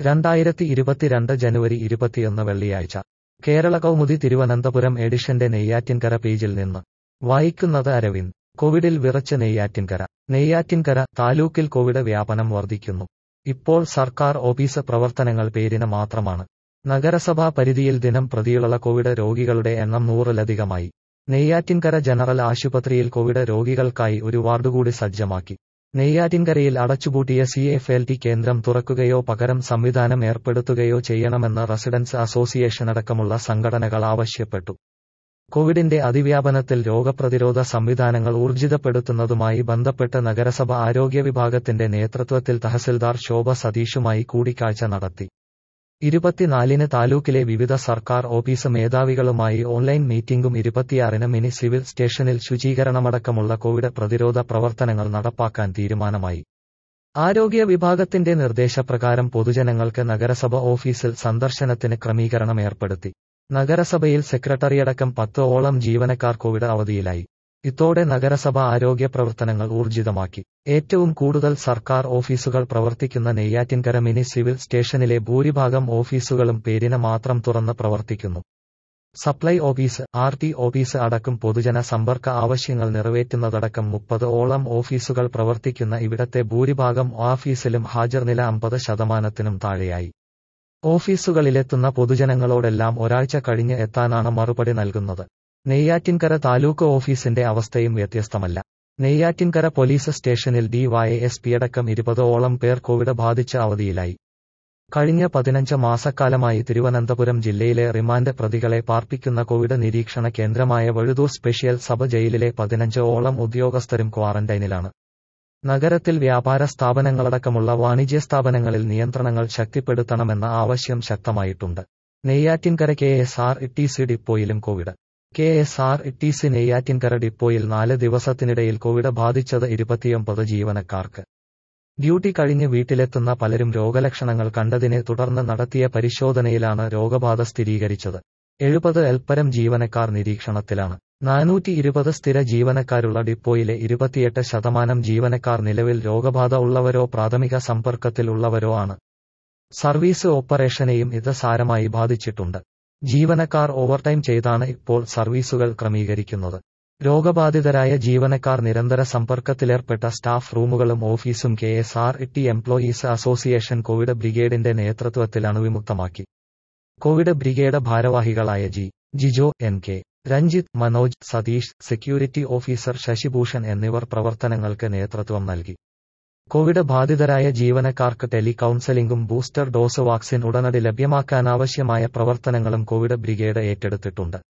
രണ്ടായിരത്തി ഇരുപത്തിരണ്ട് ജനുവരി ഇരുപത്തിയൊന്ന് വെള്ളിയാഴ്ച കേരള കൗമുദി തിരുവനന്തപുരം എഡിഷന്റെ നെയ്യാറ്റിൻകര പേജിൽ നിന്ന് വായിക്കുന്നത് അരവിന്ദ് കോവിഡിൽ വിറച്ച് നെയ്യാറ്റിൻകര നെയ്യാറ്റിൻകര താലൂക്കിൽ കോവിഡ് വ്യാപനം വർദ്ധിക്കുന്നു ഇപ്പോൾ സർക്കാർ ഓഫീസ് പ്രവർത്തനങ്ങൾ പേരിന് മാത്രമാണ് നഗരസഭാ പരിധിയിൽ ദിനം പ്രതിയുള്ള കോവിഡ് രോഗികളുടെ എണ്ണം നൂറിലധികമായി നെയ്യാറ്റിൻകര ജനറൽ ആശുപത്രിയിൽ കോവിഡ് രോഗികൾക്കായി ഒരു വാർഡുകൂടി സജ്ജമാക്കി നെയ്യാറ്റിൻകരയിൽ അടച്ചുപൂട്ടിയ സി എഫ് എൽ ടി കേന്ദ്രം തുറക്കുകയോ പകരം സംവിധാനം ഏർപ്പെടുത്തുകയോ ചെയ്യണമെന്ന് റെസിഡൻസ് അസോസിയേഷൻ അടക്കമുള്ള സംഘടനകൾ ആവശ്യപ്പെട്ടു കോവിഡിന്റെ അതിവ്യാപനത്തിൽ രോഗപ്രതിരോധ സംവിധാനങ്ങൾ ഊർജിതപ്പെടുത്തുന്നതുമായി ബന്ധപ്പെട്ട് നഗരസഭ ആരോഗ്യ വിഭാഗത്തിന്റെ നേതൃത്വത്തിൽ തഹസിൽദാർ ശോഭ സതീഷുമായി കൂടിക്കാഴ്ച നടത്തി ഇരുപത്തിനാലിന് താലൂക്കിലെ വിവിധ സർക്കാർ ഓഫീസ് മേധാവികളുമായി ഓൺലൈൻ മീറ്റിംഗും ഇരുപത്തിയാറിന് മിനി സിവിൽ സ്റ്റേഷനിൽ ശുചീകരണമടക്കമുള്ള കോവിഡ് പ്രതിരോധ പ്രവർത്തനങ്ങൾ നടപ്പാക്കാൻ തീരുമാനമായി ആരോഗ്യ വിഭാഗത്തിന്റെ നിർദ്ദേശപ്രകാരം പൊതുജനങ്ങൾക്ക് നഗരസഭ ഓഫീസിൽ സന്ദർശനത്തിന് ക്രമീകരണം ഏർപ്പെടുത്തി നഗരസഭയിൽ സെക്രട്ടറിയടക്കം പത്ത് ഓളം ജീവനക്കാർ കോവിഡ് അവധിയിലായി ഇതോടെ നഗരസഭ ആരോഗ്യ പ്രവർത്തനങ്ങൾ ഊർജിതമാക്കി ഏറ്റവും കൂടുതൽ സർക്കാർ ഓഫീസുകൾ പ്രവർത്തിക്കുന്ന നെയ്യാറ്റിൻകര മിനി സിവിൽ സ്റ്റേഷനിലെ ഭൂരിഭാഗം ഓഫീസുകളും പേരിന് മാത്രം തുറന്ന് പ്രവർത്തിക്കുന്നു supply office R T office അടക്കം പൊതുജന സമ്പർക്ക ആവശ്യങ്ങൾ നിറവേറ്റുന്നതടക്കം മുപ്പത് ഓളം ഓഫീസുകൾ പ്രവർത്തിക്കുന്ന ഇവിടത്തെ ഭൂരിഭാഗം ഓഫീസിലും ഹാജർ നില അമ്പത് ശതമാനത്തിനും താഴെയായി ഓഫീസുകളിലെത്തുന്ന പൊതുജനങ്ങളോടെല്ലാം ഒരാഴ്ച കഴിഞ്ഞ് എത്താനാണ് മറുപടി നൽകുന്നത് നെയ്യാറ്റിൻകര താലൂക്ക് ഓഫീസിന്റെ അവസ്ഥയും വ്യത്യസ്തമല്ല നെയ്യാറ്റിൻകര പോലീസ് സ്റ്റേഷനിൽ ഡിവൈഎസ്പി അടക്കം ഇരുപതോളം പേർ കോവിഡ് ബാധിച്ച അവധിയിലായി കഴിഞ്ഞ പതിനഞ്ച് മാസക്കാലമായി തിരുവനന്തപുരം ജില്ലയിലെ റിമാൻഡ് പ്രതികളെ പാർപ്പിക്കുന്ന കോവിഡ് നിരീക്ഷണ കേന്ദ്രമായ വഴുതൂർ സ്പെഷ്യൽ സബ് ജയിലിലെ പതിനഞ്ച് ഓളം ഉദ്യോഗസ്ഥരും ക്വാറന്റൈനിലാണ് നഗരത്തിൽ വ്യാപാര സ്ഥാപനങ്ങളടക്കമുള്ള വാണിജ്യ സ്ഥാപനങ്ങളിൽ നിയന്ത്രണങ്ങൾ ശക്തിപ്പെടുത്തണമെന്ന ആവശ്യം ശക്തമായിട്ടുണ്ട് Neyyattinkara K S R T C ഡിപ്പോയിലും Covid K S R T C Neyyattinkara ഡിപ്പോയിൽ നാല് ദിവസത്തിനിടയിൽ കോവിഡ് ബാധിച്ചത് ഇരുപത്തിയൊമ്പത് ജീവനക്കാർക്ക് ഡ്യൂട്ടി കഴിഞ്ഞ് വീട്ടിലെത്തുന്ന പലരും രോഗലക്ഷണങ്ങൾ കണ്ടതിനെ തുടർന്ന് നടത്തിയ പരിശോധനയിലാണ് രോഗബാധ സ്ഥിരീകരിച്ചത് എഴുപത് എൽപ്പരം ജീവനക്കാർ നിരീക്ഷണത്തിലാണ് നാനൂറ്റി ഇരുപത് സ്ഥിര ജീവനക്കാരുള്ള ഡിപ്പോയിലെ ഇരുപത്തിയെട്ട് ശതമാനം ജീവനക്കാർ നിലവിൽ രോഗബാധ ഉള്ളവരോ പ്രാഥമിക സമ്പർക്കത്തിൽ ഉള്ളവരോ ആണ് സർവീസ് ഓപ്പറേഷനെയും ഇത് സാരമായി ബാധിച്ചിട്ടുണ്ട് ജീവനക്കാർ ഓവർടൈം ചെയ്താണ് ഇപ്പോൾ സർവീസുകൾ ക്രമീകരിക്കുന്നത് രോഗബാധിതരായ ജീവനക്കാർ നിരന്തര സമ്പർക്കത്തിലേർപ്പെട്ട സ്റ്റാഫ് റൂമുകളും ഓഫീസും K S R T employees association Covid ബ്രിഗേഡിന്റെ നേതൃത്വത്തിൽ അണുവിമുക്തമാക്കി കോവിഡ് ബ്രിഗേഡ് ഭാരവാഹികളായ G Jijo N K Ranjith Manoj Sathish security officer Sashibhushan എന്നിവർ പ്രവർത്തനങ്ങൾക്ക് നേതൃത്വം നൽകി കോവിഡ് ബാധിതരായ ജീവനക്കാർക്ക് ടെലി കൌൺസലിംഗും ബൂസ്റ്റർ ഡോസ് വാക്സിൻ ഉടനടി ലഭ്യമാക്കാനാവശ്യമായ പ്രവർത്തനങ്ങളും കോവിഡ് ബ്രിഗേഡ് ഏറ്റെടുത്തിട്ടുണ്ട്